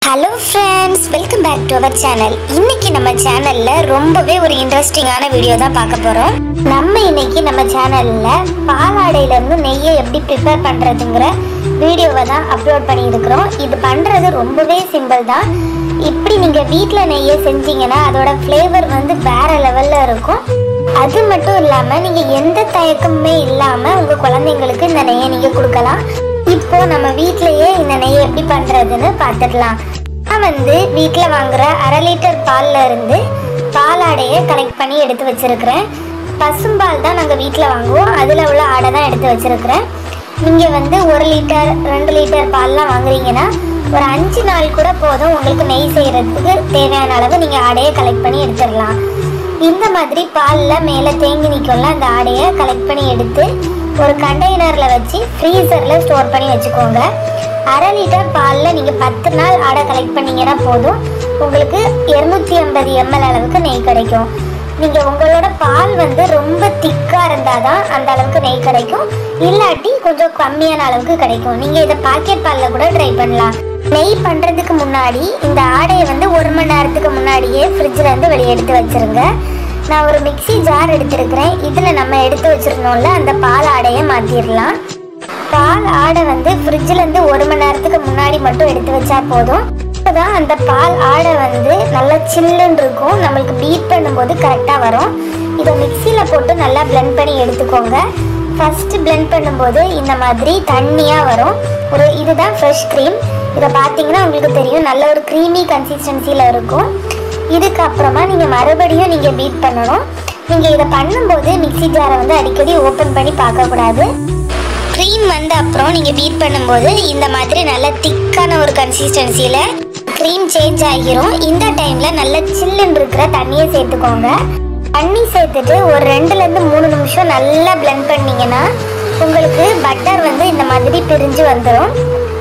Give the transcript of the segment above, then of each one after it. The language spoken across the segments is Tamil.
hello friends welcome back to our channel இன்னைக்கு நம்ம சேனல்ல ரொம்பவே ஒரு இன்ட்ரெஸ்டிங்கான வீடியோ தான் பார்க்க போறோம் நம்ம இன்னைக்கு நம்ம சேனல்ல பாலாடையில இருந்து நெய்யை எப்படி ப்ரிப்பேர் பண்றதுங்கிற வீடியோவை தான் அப்லோட் பண்ணியிருக்கிறோம் இது பண்றது ரொம்பவே சிம்பிள் தான் இப்படி நீங்க வீட்டில் நெய்யை செஞ்சீங்கன்னா அதோட ஃப்ளேவர் வந்து வேற லெவல்ல இருக்கும் அது மட்டும் இல்லாம நீங்க எந்த தயக்கமுமே இல்லாம உங்க குழந்தைங்களுக்கு இந்த நெய்யை நீங்க கொடுக்கலாம் இப்போ நம்ம வீட்லயே இந்த நெய் எப்படி பண்றதுன்னு பார்த்துடலாம் நான் வந்து வீட்டில் வாங்குற அரை லிட்டர் பால்ல இருந்து பாலாடையை கலெக்ட் பண்ணி எடுத்து வச்சிருக்கிறேன் பசும்பால் தான் நாங்கள் வீட்டில் வாங்குவோம் அதில் உள்ள ஆடை தான் எடுத்து வச்சிருக்கிறேன் நீங்கள் வந்து ஒரு லிட்டர் ரெண்டு லிட்டர் பால்லாம் வாங்குறீங்கன்னா ஒரு அஞ்சு நாள் கூட போதும் உங்களுக்கு நெய் செய்கிறதுக்கு தேவையான அளவு நீங்கள் ஆடையை கலெக்ட் பண்ணி எடுத்துடலாம் இந்த மாதிரி பாலில் மேலே தேங்கி நிற்கும்ல அந்த ஆடையை கலெக்ட் பண்ணி எடுத்து ஒரு கண்டெய்னரில் வச்சு ஃப்ரீசரில் ஸ்டோர் பண்ணி வச்சுக்கோங்க அரை லிட்டர் பாலில் நீங்கள் பத்து நாள் ஆடை கலெக்ட் பண்ணீங்கன்னா போதும் உங்களுக்கு இரநூத்தி ஐம்பது எம்எல் அளவுக்கு நெய் கிடைக்கும் நீங்கள் உங்களோட பால் வந்து ரொம்ப திக்காக இருந்தால் தான் அந்த அளவுக்கு நெய் கிடைக்கும் இல்லாட்டி கொஞ்சம் கம்மியான அளவுக்கு கிடைக்கும் நீங்கள் இதை பாக்கெட் பாலில் கூட ட்ரை பண்ணலாம் நெய் பண்ணுறதுக்கு முன்னாடி இந்த ஆடையை வந்து ஒரு மணி நேரத்துக்கு முன்னாடியே ஃப்ரிட்ஜில் இருந்து வெளியே எடுத்து வச்சிருங்க நான் ஒரு மிக்ஸி ஜார் எடுத்திருக்கிறேன் இதில் நம்ம எடுத்து வச்சிருந்தோம்ல அந்த பால் ஆடையை மாற்றிடலாம் பால் ஆடை வந்து ஃப்ரிட்ஜில் இருந்து ஒரு மணி நேரத்துக்கு முன்னாடி மட்டும் எடுத்து வச்சா போதும் அப்பதான் அந்த பால் ஆடை வந்து நல்லா சில்லுன்னு இருக்கும் நம்மளுக்கு பீட் பண்ணும்போது கரெக்டாக வரும் இதை மிக்சியில் போட்டு நல்லா blend பண்ணி எடுத்துக்கோங்க ஃபஸ்ட்டு blend பண்ணும்போது இந்த மாதிரி தண்ணியாக வரும் ஒரு இதுதான் ஃப்ரெஷ் க்ரீம் இதை பார்த்தீங்கன்னா உங்களுக்கு தெரியும் நல்ல ஒரு க்ரீமி கன்சிஸ்டன்சியில் இருக்கும் இதுக்கப்புறமா நீங்கள் மறுபடியும் நீங்கள் பீட் பண்ணணும் நீங்கள் இதை பண்ணும்போது மிக்ஸி ஜாரை வந்து அடிக்கடி ஓப்பன் பண்ணி பார்க்கக்கூடாது க்ரீம் வந்த அப்புறம் நீங்கள் பீட் பண்ணும்போது இந்த மாதிரி நல்ல திக்கான ஒரு கன்சிஸ்டன்சியில் க்ரீம் சேஞ்ச் ஆகிரும் இந்த டைமில் நல்ல சில்லுன்னு இருக்கிற தண்ணியை சேர்த்துக்கோங்க தண்ணி சேர்த்துட்டு ஒரு ரெண்டுலேருந்து மூணு நிமிஷம் நல்லா blend பண்ணீங்கன்னா உங்களுக்கு பட்டர் வந்து இந்த மாதிரி பிரிஞ்சு வந்துடும்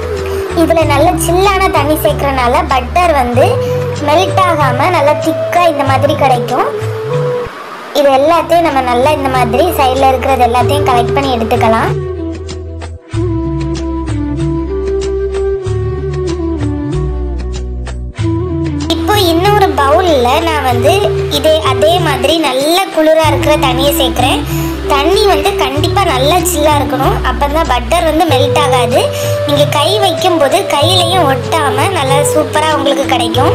இதில் நல்ல சில்லான தண்ணி சேர்க்கறனால பட்டர் வந்து மெல்ட் ஆகாமல் நல்லா திக்காக இந்த மாதிரி கிடைக்கும் இது எல்லாத்தையும் நம்ம நல்லா இந்த மாதிரி சைடில் இருக்கிறது எல்லாத்தையும் கலெக்ட் பண்ணி எடுத்துக்கலாம் இப்போ இன்னொரு பவுலில் நான் வந்து இதே அதே மாதிரி நல்ல குளிராக இருக்கிற தண்ணியை சேர்க்குறேன் தண்ணி வந்து கண்டிப்பாக நல்லா சில்லாக இருக்கணும் அப்போ தான் பட்டர் வந்து மெல்ட் ஆகாது நீங்கள் கை வைக்கும்போது கையிலையும் ஒட்டாமல் நல்லா சூப்பராக உங்களுக்கு கிடைக்கும்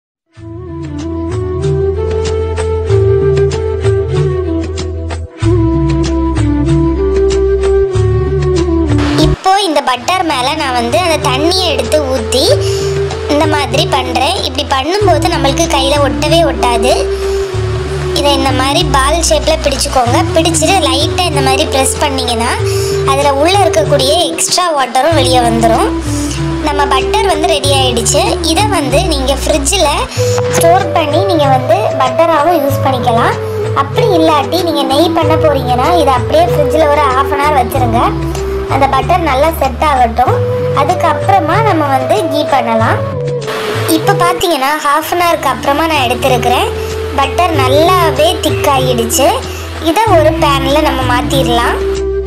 இப்போ இந்த பட்டர் மேலே நான் வந்து அந்த தண்ணியை எடுத்து ஊற்றி இந்த மாதிரி பண்ணுறேன் இப்படி பண்ணும்போது நம்மளுக்கு கையில் ஒட்டவே ஒட்டாது இதை இந்த மாதிரி பால் ஷேப்பில் பிடிச்சிக்கோங்க பிடிச்சிட்டு லைட்டாக இந்த மாதிரி ப்ரெஸ் பண்ணிங்கன்னா அதில் உள்ளே இருக்கக்கூடிய எக்ஸ்ட்ரா வாட்டரும் வெளியே வந்துடும் நம்ம பட்டர் வந்து ரெடி ஆயிடுச்சு இதை வந்து நீங்கள் ஃப்ரிட்ஜில் ஸ்டோர் பண்ணி நீங்கள் வந்து பட்டராகவும் யூஸ் பண்ணிக்கலாம் அப்படி இல்லாட்டி நீங்கள் நெய் பண்ண போகிறீங்கன்னா இதை அப்படியே ஃப்ரிட்ஜில் ஒரு ஆஃப் அன் ஹவர் வச்சுருங்க அந்த பட்டர் நல்லா செட் ஆகட்டும் அதுக்கப்புறமா நம்ம வந்து கீ பண்ணலாம் இப்போ பார்த்தீங்கன்னா ஹாஃப் அன் ஹவருக்கு அப்புறமா நான் எடுத்திருக்கிறேன் பட்டர் நல்லாவே திக்காகிடுச்சு இதை ஒரு பேனில் நம்ம மாற்றிடலாம்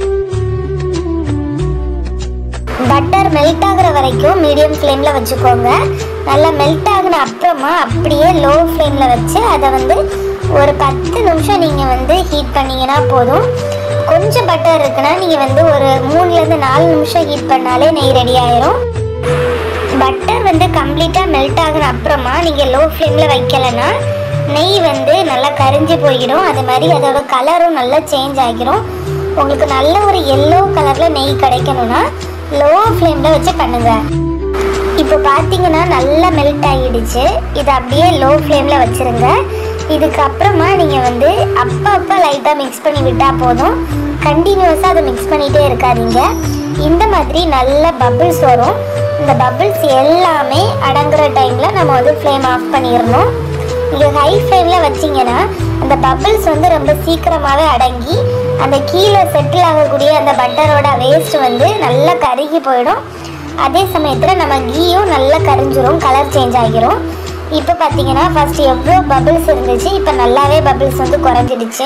பட்டர் மெல்ட் ஆகுற வரைக்கும் மீடியம் ஃப்ளேமில் வச்சுக்கோங்க நல்லா மெல்ட் ஆகின அப்புறமா அப்படியே லோ ஃப்ளேமில் வச்சு அதை வந்து ஒரு பத்து நிமிஷம் நீங்கள் வந்து ஹீட் பண்ணிங்கன்னா போதும் கொஞ்சம் பட்டர் இருக்குன்னா நீங்கள் வந்து ஒரு மூணுலேருந்து நாலு நிமிஷம் ஹீட் பண்ணாலே நெய் ரெடி ஆயிரும் பட்டர் வந்து கம்ப்ளீட்டாக மெல்ட் ஆகின அப்புறமா நீங்கள் லோ ஃப்ளேமில் வைக்கலைன்னா நெய் வந்து நல்லா கரிஞ்சு போயிடும் அது மாதிரி அதோட கலரும் நல்லா சேஞ்ச் ஆகிரும் உங்களுக்கு நல்ல ஒரு எல்லோ கலரில் நெய் கிடைக்கணும்னா லோ ஃப்ளேமில் வச்சு பண்ணுங்கள் இப்போ பார்த்தீங்கன்னா நல்லா மெல்ட் ஆகிடுச்சு இதை அப்படியே லோ ஃப்ளேமில் வச்சுருங்க இதுக்கப்புறமா நீங்கள் வந்து அப்போ அப்போ லைட்டாக மிக்ஸ் பண்ணி விட்டால் போதும் கண்டினியூஸாக அதை மிக்ஸ் பண்ணிகிட்டே இருக்காதீங்க இந்த மாதிரி நல்ல பபிள்ஸ் வரும் இந்த பபிள்ஸ் எல்லாமே அடங்குற டைமில் நம்ம வந்து ஃப்ளேம் ஆஃப் பண்ணிடணும் நீங்கள் ஹை ஃப்ளேமில் வச்சிங்கன்னா அந்த பபிள்ஸ் வந்து ரொம்ப சீக்கிரமாகவே அடங்கி அந்த கீழே செட்டில் ஆகக்கூடிய அந்த பட்டரோட வேஸ்ட் வந்து நல்லா கருகி போயிடும் அதே சமயத்தில் நம்ம கீயும் நல்லா கரிஞ்சிரும் கலர் சேஞ்ச் ஆகிரும் இப்போ பார்த்தீங்கன்னா ஃபர்ஸ்ட் எவ்வளோ பபிள்ஸ் இருந்துச்சு இப்போ நல்லாவே பபிள்ஸ் வந்து குறைஞ்சிடுச்சு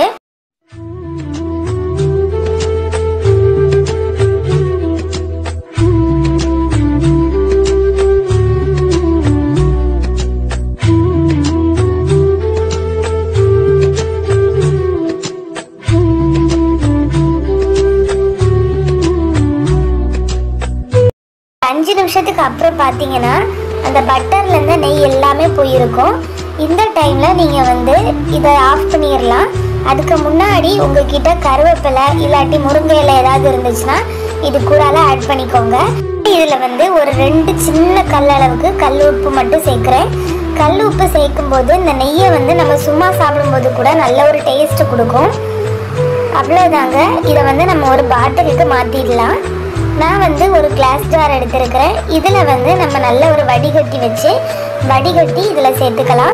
நிமிஷத்துக்கு அப்புறம் பார்த்தீங்கன்னா அந்த பட்டர்லேருந்து நெய் எல்லாமே போயிருக்கும் இந்த டைமில் நீங்கள் வந்து இதை ஆஃப் பண்ணிடலாம் அதுக்கு முன்னாடி உங்ககிட்ட கருவேப்பிலை இல்லாட்டி முருங்கை இலை ஏதாவது இருந்துச்சுன்னா இது கூடால ஆட் பண்ணிக்கோங்க இதில் வந்து ஒரு ரெண்டு சின்ன கல் அளவுக்கு கல் உப்பு மட்டும் சேர்க்குறேன் கல் உப்பு சேர்க்கும் போது இந்த நெய்யை வந்து நம்ம சும்மா சாப்பிடும்போது கூட நல்ல ஒரு டேஸ்ட் கொடுக்கும் அவ்வளோதாங்க இதை வந்து நம்ம ஒரு பாட்டிலுக்கு மாற்றிடலாம் நான் வந்து ஒரு கிளாஸ் ஜார் எடுத்திருக்கிறேன் இதில் வந்து நம்ம நல்ல ஒரு வடிகட்டி வச்சு வடிகட்டி இதில் சேர்த்துக்கலாம்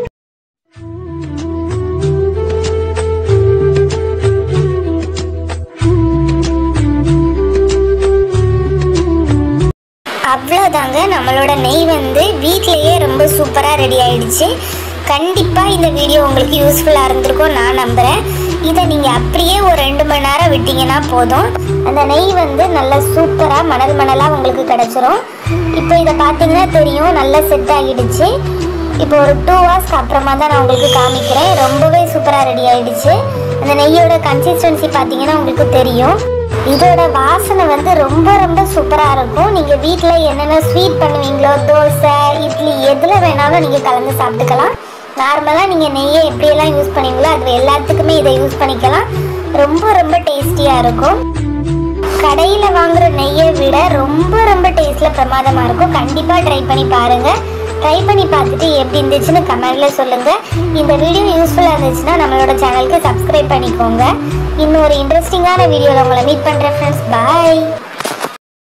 அவ்வளோதாங்க நம்மளோட நெய் வந்து வீட்டிலேயே ரொம்ப சூப்பராக ரெடி ஆயிடுச்சு கண்டிப்பாக இந்த வீடியோ உங்களுக்கு யூஸ்ஃபுல்லாக இருந்திருக்கும் நான் நம்புகிறேன் இதை நீங்கள் அப்படியே ஒரு ரெண்டு மணி நேரம் விட்டீங்கன்னா போதும் அந்த நெய் வந்து நல்லா சூப்பராக மணல் மணலாக உங்களுக்கு கிடச்சிரும் இப்போ இதை பார்த்தீங்கன்னா தெரியும் நல்லா செட் ஆகிடுச்சு இப்போ ஒரு டூ ஹவர்ஸ்க்கு அப்புறமா தான் நான் உங்களுக்கு காமிக்கிறேன் ரொம்பவே சூப்பராக ரெடி ஆயிடுச்சு அந்த நெய்யோட கன்சிஸ்டன்சி பார்த்தீங்கன்னா உங்களுக்கு தெரியும் இதோட வாசனை வந்து ரொம்ப ரொம்ப சூப்பராக இருக்கும் நீங்கள் வீட்டில் என்னென்ன ஸ்வீட் பண்ணுவீங்களோ தோசை இட்லி எதில் வேணாலும் நீங்கள் கலந்து சாப்பிட்டுக்கலாம் நார்மலாக நீங்கள் நெய்யை எப்படியெல்லாம் யூஸ் பண்ணுவீங்களோ அது எல்லாத்துக்குமே இதை யூஸ் பண்ணிக்கலாம் ரொம்ப ரொம்ப டேஸ்டியாக இருக்கும் கடையில் வாங்குற நெய்யை விட ரொம்ப ரொம்ப டேஸ்ட்டில் பிரமாதமாக இருக்கும் கண்டிப்பாக ட்ரை பண்ணி பாருங்கள் ட்ரை பண்ணி பார்த்துட்டு எப்படி இருந்துச்சுன்னு கமெண்ட்டில் சொல்லுங்கள் இந்த வீடியோ யூஸ்ஃபுல்லாக இருந்துச்சுன்னா நம்மளோட சேனலுக்கு சப்ஸ்கிரைப் பண்ணிக்கோங்க இன்னொரு இன்ட்ரெஸ்டிங்கான வீடியோவில் உங்களை மீட் பண்ணுறேன் ஃப்ரெண்ட்ஸ் பாய்